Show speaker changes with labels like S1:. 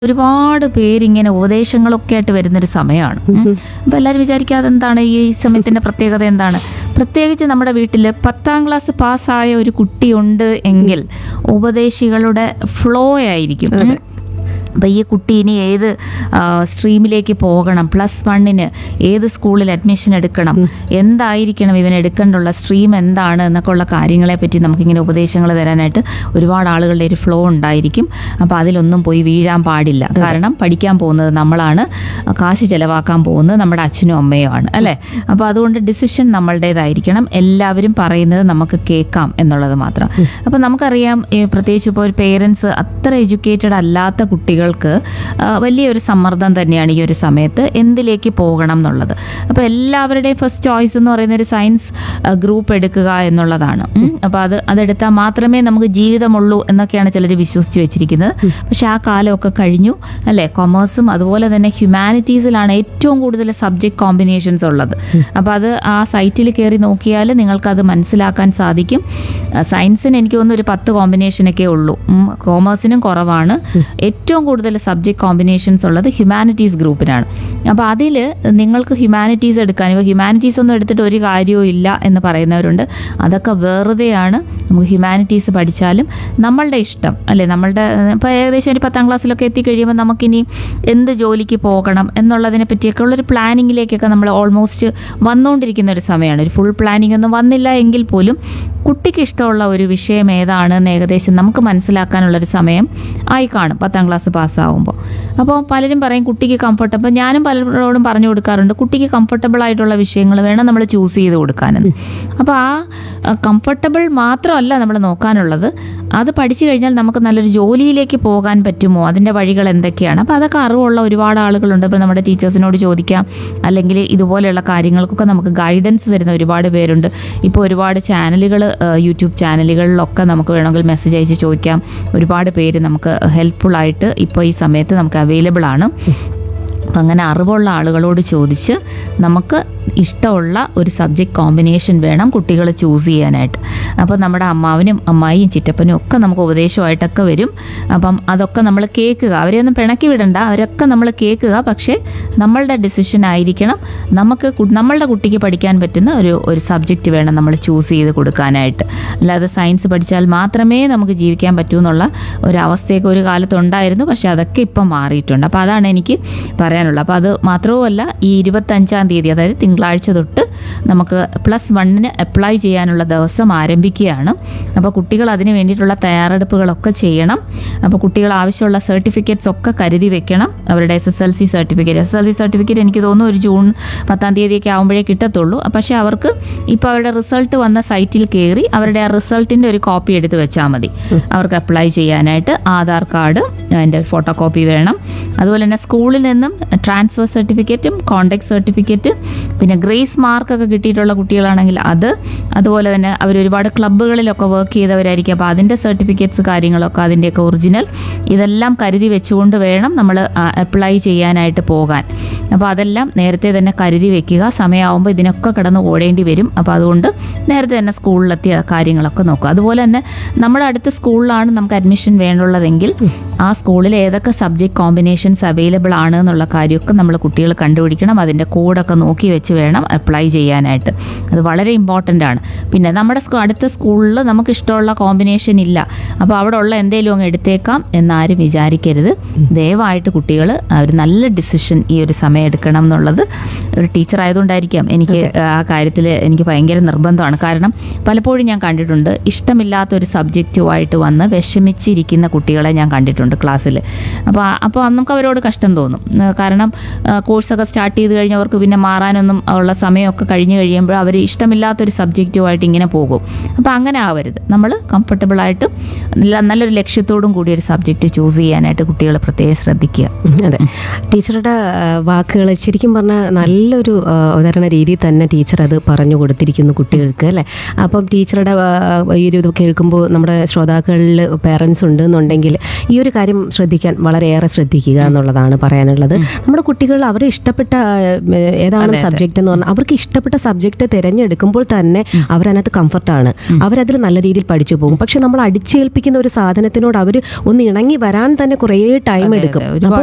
S1: ഒരുപാട് പേരിങ്ങനെ ഉപദേശങ്ങളൊക്കെ ആയിട്ട് വരുന്നൊരു സമയമാണ് ഉം. അപ്പൊ എല്ലാവരും വിചാരിക്കാതെ എന്താണ് ഈ സമയത്തിന്റെ പ്രത്യേകത എന്താണ് പ്രത്യേകിച്ച് നമ്മുടെ വീട്ടിൽ പത്താം ക്ലാസ് പാസ്സായ ഒരു കുട്ടിയുണ്ട് എങ്കിൽ ഉപദേശികളുടെ ഫ്ലോ ആയിരിക്കും ഉം. അപ്പം ഈ കുട്ടി ഇനി ഏത് ആ, സ്ട്രീമിലേക്ക് പോകണം പ്ലസ് വണ്ണിന് ഏത് സ്കൂളിൽ അഡ്മിഷൻ എടുക്കണം എന്തായിരിക്കണം ഇവൻ എടുക്കേണ്ടുള്ള സ്ട്രീം എന്താണ് എന്നൊക്കെ ഉള്ള കാര്യങ്ങളെ പറ്റി നമുക്കിങ്ങനെ ഉപദേശങ്ങൾ തരാനായിട്ട് ഒരുപാട് ആളുകളുടെ ഒരു ഫ്ലോ ഉണ്ടായിരിക്കും അപ്പോൾ അതിലൊന്നും പോയി വീഴാൻ പാടില്ല കാരണം പഠിക്കാൻ പോകുന്നത് നമ്മളാണ് കാശ് ചിലവാക്കാൻ പോകുന്നത് നമ്മുടെ അച്ഛനും അമ്മയും ആണ് അല്ലേ അപ്പോൾ അതുകൊണ്ട് ഡിസിഷൻ നമ്മളുടേതായിരിക്കണം എല്ലാവരും പറയുന്നത് നമുക്ക് കേൾക്കാം എന്നുള്ളത് മാത്രം അപ്പോൾ നമുക്കറിയാം ഈ പ്രത്യേകിച്ച് ഇപ്പോൾ ഒരു പേരൻസ് അത്ര എഡ്യൂക്കേറ്റഡ് അല്ലാത്ത കുട്ടികൾക്ക് ആ, വലിയൊരു സമ്മർദ്ദം തന്നെയാണ് ഈ ഒരു സമയത്ത് എന്തിലേക്ക് പോകണം എന്നുള്ളത് അപ്പോൾ എല്ലാവരുടെയും ഫസ്റ്റ് ചോയ്സ് എന്ന് പറയുന്ന ഒരു സയൻസ് ഗ്രൂപ്പ് എടുക്കുക എന്നുള്ളതാണ് അപ്പോൾ അത് അതെടുത്താൽ മാത്രമേ നമുക്ക് ജീവിതമുള്ളൂ എന്നൊക്കെയാണ് ചിലർ വിശ്വസിച്ച് വെച്ചിരിക്കുന്നത് പക്ഷെ ആ കാലമൊക്കെ കഴിഞ്ഞു അല്ലേ കൊമേഴ്സും അതുപോലെ തന്നെ ഹ്യൂമാനിറ്റീസിലാണ് ഏറ്റവും കൂടുതൽ സബ്ജക്ട് കോമ്പിനേഷൻസ് ഉള്ളത് അപ്പോൾ അത് ആ സൈറ്റിൽ കയറി നോക്കിയാൽ നിങ്ങൾക്കത് മനസ്സിലാക്കാൻ സാധിക്കും ആ, സയൻസിന് എനിക്ക് തോന്നുന്നു ഒരു പത്ത് കോമ്പിനേഷനൊക്കെ ഉള്ളൂ ഉം, കോമേഴ്സിനും കുറവാണ് ഏറ്റവും കൂടുതൽ സബ്ജക്ട് കോമ്പിനേഷൻസ് ഉള്ളത് ഹ്യൂമാനിറ്റീസ് ഗ്രൂപ്പിനാണ് അപ്പോൾ അതിൽ നിങ്ങൾക്ക് ഹ്യൂമാനിറ്റീസ് എടുക്കാൻ ഇപ്പോൾ ഹ്യൂമാനിറ്റീസ് ഒന്നും എടുത്തിട്ട് ഒരു കാര്യവും ഇല്ല എന്ന് പറയുന്നവരുണ്ട് അതൊക്കെ വെറുതെയാണ് നമുക്ക് ഹ്യൂമാനിറ്റീസ് പഠിച്ചാലും നമ്മളുടെ ഇഷ്ടം അല്ലേ നമ്മളുടെ ഇപ്പോൾ ഏകദേശം ഒരു പത്താം ക്ലാസ്സിലൊക്കെ എത്തിക്കഴിയുമ്പോൾ നമുക്കിനി എന്ത് ജോലിക്ക് പോകണം എന്നുള്ളതിനെ പറ്റിയൊക്കെ ഉള്ളൊരു പ്ലാനിങ്ങിലേക്കൊക്കെ നമ്മൾ ഓൾമോസ്റ്റ് വന്നുകൊണ്ടിരിക്കുന്ന ഒരു സമയമാണ് ഒരു ഫുൾ പ്ലാനിങ് ഒന്നും വന്നില്ല എങ്കിൽ പോലും കുട്ടിക്ക് ഇഷ്ടമുള്ള ഒരു വിഷയം ഏതാണെന്ന് ഏകദേശം നമുക്ക് മനസ്സിലാക്കാനുള്ളൊരു സമയം ആയി കാണും പത്താം ക്ലാസ് പാസ്സാവുമ്പോൾ അപ്പോൾ പലരും പറയും കുട്ടിക്ക് കംഫർട്ടബിൾ ഞാനും പലരോടും പറഞ്ഞു കൊടുക്കാറുണ്ട് കുട്ടിക്ക് കംഫർട്ടബിൾ ആയിട്ടുള്ള വിഷയങ്ങൾ വേണം നമ്മൾ ചൂസ് ചെയ്ത് കൊടുക്കാനെന്ന് അപ്പോൾ ആ കംഫർട്ടബിൾ മാത്രമല്ല നമ്മൾ നോക്കാനുള്ളത് അത് പഠിച്ചു കഴിഞ്ഞാൽ നമുക്ക് നല്ലൊരു ജോലിയിലേക്ക് പോകാൻ പറ്റുമോ അതിൻ്റെ വഴികൾ എന്തൊക്കെയാണ് അപ്പോൾ അതൊക്കെ അറിവുള്ള ഒരുപാട് ആളുകളുണ്ട് ഇപ്പോൾ നമ്മുടെ ടീച്ചേഴ്സിനോട് ചോദിക്കാം അല്ലെങ്കിൽ ഇതുപോലെയുള്ള കാര്യങ്ങൾക്കൊക്കെ നമുക്ക് ഗൈഡൻസ് തരുന്ന ഒരുപാട് പേരുണ്ട് ഇപ്പോൾ ഒരുപാട് ചാനലുകൾ യൂട്യൂബ് ചാനലുകളിലൊക്കെ നമുക്ക് വേണമെങ്കിൽ മെസ്സേജ് അയച്ച് ചോദിക്കാം ഒരുപാട് പേര് നമുക്ക് ഹെൽപ്ഫുള്ളായിട്ട് ഇപ്പോൾ ഈ സമയത്ത് നമുക്ക് അവൈലബിൾ ആണ് അപ്പം അങ്ങനെ അറിവുള്ള ആളുകളോട് ചോദിച്ച് നമുക്ക് ഇഷ്ടമുള്ള ഒരു സബ്ജക്റ്റ് കോമ്പിനേഷൻ വേണം കുട്ടികൾ ചൂസ് ചെയ്യാനായിട്ട് അപ്പോൾ നമ്മുടെ അമ്മാവനും അമ്മായിയും ചിറ്റപ്പനും ഒക്കെ നമുക്ക് ഉപദേശമായിട്ടൊക്കെ വരും അപ്പം അതൊക്കെ നമ്മൾ കേൾക്കുക അവരെയൊന്നും പിണക്കി വിടണ്ട അവരൊക്കെ നമ്മൾ കേൾക്കുക പക്ഷേ നമ്മളുടെ ഡിസിഷൻ ആയിരിക്കണം നമുക്ക് കു- നമ്മളുടെ കുട്ടിക്ക് പഠിക്കാൻ പറ്റുന്ന ഒരു ഒരു സബ്ജക്റ്റ് വേണം നമ്മൾ ചൂസ് ചെയ്ത് കൊടുക്കാനായിട്ട് അല്ലാതെ സയൻസ് പഠിച്ചാൽ മാത്രമേ നമുക്ക് ജീവിക്കാൻ പറ്റൂ എന്നുള്ള ഒരു അവസ്ഥയൊക്കെ ഒരു കാലത്തുണ്ടായിരുന്നു പക്ഷേ അതൊക്കെ ഇപ്പം മാറിയിട്ടുണ്ട് അപ്പോൾ അതാണ് എനിക്ക് പറയാനുള്ളത് അപ്പോൾ അത് മാത്രവുമല്ല ഈ ഇരുപത്തഞ്ചാം തീയതി അതായത് തിങ്കളാഴ്ച തൊട്ട് നമുക്ക് പ്ലസ് വണ്ണിന് അപ്ലൈ ചെയ്യാനുള്ള ദിവസം ആരംഭിക്കുകയാണ് അപ്പോൾ കുട്ടികൾ അതിന് വേണ്ടിയിട്ടുള്ള തയ്യാറെടുപ്പുകളൊക്കെ ചെയ്യണം അപ്പോൾ കുട്ടികൾ ആവശ്യമുള്ള സർട്ടിഫിക്കറ്റ്സ് ഒക്കെ കരുതി വെക്കണം അവരുടെ S S L C certificate S L C certificate എനിക്ക് തോന്നുന്നു ഒരു ജൂൺ പത്താം തീയതിയൊക്കെ ആകുമ്പോഴേ കിട്ടത്തുള്ളൂ പക്ഷേ അവർക്ക് ഇപ്പോൾ അവരുടെ റിസൾട്ട് വന്ന സൈറ്റിൽ കയറി അവരുടെ ആ റിസൾട്ടിൻ്റെ ഒരു കോപ്പി എടുത്ത് വെച്ചാൽ മതി അവർക്ക് അപ്ലൈ ചെയ്യാനായിട്ട് ആധാർ കാർഡ് അതിൻ്റെ ഫോട്ടോ കോപ്പി വേണം അതുപോലെ തന്നെ സ്കൂളിൽ നിന്നും ട്രാൻസ്ഫർ സർട്ടിഫിക്കറ്റും കോണ്ടാക്ട് സർട്ടിഫിക്കറ്റ് പിന്നെ ഗ്രേസ് മാർക്കൊക്കെ കിട്ടിയിട്ടുള്ള കുട്ടികളാണെങ്കിൽ അത് അതുപോലെ തന്നെ അവർ ഒരുപാട് ക്ലബ്ബുകളിലൊക്കെ വർക്ക് ചെയ്തവരായിരിക്കും അപ്പോൾ അതിൻ്റെ സർട്ടിഫിക്കറ്റ്സ് കാര്യങ്ങളൊക്കെ അതിൻ്റെയൊക്കെ ഒറിജിനൽ ഇതെല്ലാം കരുതി വെച്ചുകൊണ്ട് വേണം നമ്മൾ അപ്ലൈ ചെയ്യാനായിട്ട് പോകാൻ അപ്പോൾ അതെല്ലാം നേരത്തെ തന്നെ കരുതി വെക്കുക സമയമാകുമ്പോൾ ഇതിനൊക്കെ കിടന്ന് ഓടേണ്ടി വരും അപ്പോൾ അതുകൊണ്ട് നേരത്തെ തന്നെ സ്കൂളിലെത്തിയ കാര്യങ്ങളൊക്കെ നോക്കുക അതുപോലെ തന്നെ നമ്മുടെ അടുത്ത സ്കൂളിലാണ് നമുക്ക് അഡ്മിഷൻ വേണ്ടുള്ളതെങ്കിൽ ആ സ്കൂളിൽ ഏതൊക്കെ സബ്ജക്ട് കോമ്പിനേഷൻസ് അവൈലബിൾ ആണ് എന്നുള്ള കാര്യമൊക്കെ നമ്മൾ കുട്ടികൾ കണ്ടുപിടിക്കണം അതിൻ്റെ കോഡൊക്കെ നോക്കി വെച്ച് വേണം അപ്ലൈ ചെയ്യാനായിട്ട് അത് വളരെ ഇമ്പോർട്ടൻ്റ് ആണ് പിന്നെ നമ്മുടെ സ്കൂ- അടുത്ത സ്കൂളിൽ നമുക്ക് ഇഷ്ടമുള്ള കോമ്പിനേഷൻ ഇല്ല അപ്പോൾ അവിടെ ഉള്ള എന്തെങ്കിലും അങ്ങ് എടുത്തേക്കാം എന്നാരും വിചാരിക്കരുത് ദയവായിട്ട് കുട്ടികൾ ഒരു നല്ല ഡിസിഷൻ ഈ ഒരു സമയം എടുക്കണം എന്നുള്ളത് ഒരു ടീച്ചർ ആയതുകൊണ്ടായിരിക്കാം എനിക്ക് ആ കാര്യത്തിൽ എനിക്ക് ഭയങ്കര നിർബന്ധമാണ് കാരണം പലപ്പോഴും ഞാൻ കണ്ടിട്ടുണ്ട് ഇഷ്ടമില്ലാത്ത ഒരു സബ്ജക്റ്റുമായിട്ട് വന്ന് വിഷമിച്ചിരിക്കുന്ന കുട്ടികളെ ഞാൻ കണ്ടിട്ടുണ്ട് ക്ലാസ്സിൽ അപ്പോൾ അപ്പോൾ നമുക്ക് അവരോട് കഷ്ടം തോന്നും ആ, കാരണം കോഴ്സൊക്കെ സ്റ്റാർട്ട് ചെയ്ത് കഴിഞ്ഞ് അവർക്ക് പിന്നെ മാറാനൊന്നും ഉള്ള സമയമൊക്കെ കഴിഞ്ഞ് കഴിയുമ്പോൾ അവർ ഇഷ്ടമില്ലാത്തൊരു സബ്ജക്റ്റുമായിട്ട് ഇങ്ങനെ പോകും അപ്പോൾ അങ്ങനെ ആവരുത് നമ്മൾ കംഫർട്ടബിളായിട്ട് നല്ല നല്ലൊരു ലക്ഷ്യത്തോടും കൂടി ഒരു സബ്ജക്റ്റ് ചൂസ് ചെയ്യാനായിട്ട് കുട്ടികൾ പ്രത്യേകം ശ്രദ്ധിക്കുക
S2: ഉം, അതെ ടീച്ചറുടെ വാക്കുകൾ ശരിക്കും പറഞ്ഞാൽ നല്ലൊരു ആ, അവതരണ രീതിയിൽ തന്നെ ടീച്ചർ അത് പറഞ്ഞു കൊടുത്തിരിക്കുന്നു കുട്ടികൾക്ക് അല്ലേ അപ്പം ടീച്ചറുടെ ആ, ഈ ഒരു ഇത് കേൾക്കുമ്പോൾ നമ്മുടെ ശ്രോതാക്കളിൽ പേരൻസ് ഉണ്ട് എന്നുണ്ടെങ്കിൽ ഈ ഒരു കാര്യം ശ്രദ്ധിക്കാൻ വളരെയേറെ ശ്രദ്ധിക്കുക എന്നുള്ളതാണ് പറയാനുള്ളത് നമ്മുടെ കുട്ടികൾ അവരെ ഇഷ്ടപ്പെട്ട ആ, ഏതാണ് സബ്ജക്റ്റ് എന്ന് പറഞ്ഞാൽ അവർക്ക് ഇഷ്ടം ഇഷ്ടപ്പെട്ട സബ്ജക്റ്റ് തിരഞ്ഞെടുക്കുമ്പോൾ തന്നെ അവരതിനകത്ത് കംഫർട്ടാണ് അവരതിൽ നല്ല രീതിയിൽ പഠിച്ചു പോകും പക്ഷെ നമ്മൾ അടിച്ചേൽപ്പിക്കുന്ന ഒരു സാധനത്തിനോട് അവർ ഒന്ന് ഇണങ്ങി വരാൻ തന്നെ കുറേ ടൈം
S1: അതെ,
S2: എടുക്കും
S1: ഒരുപാട്
S2: അപ്പോൾ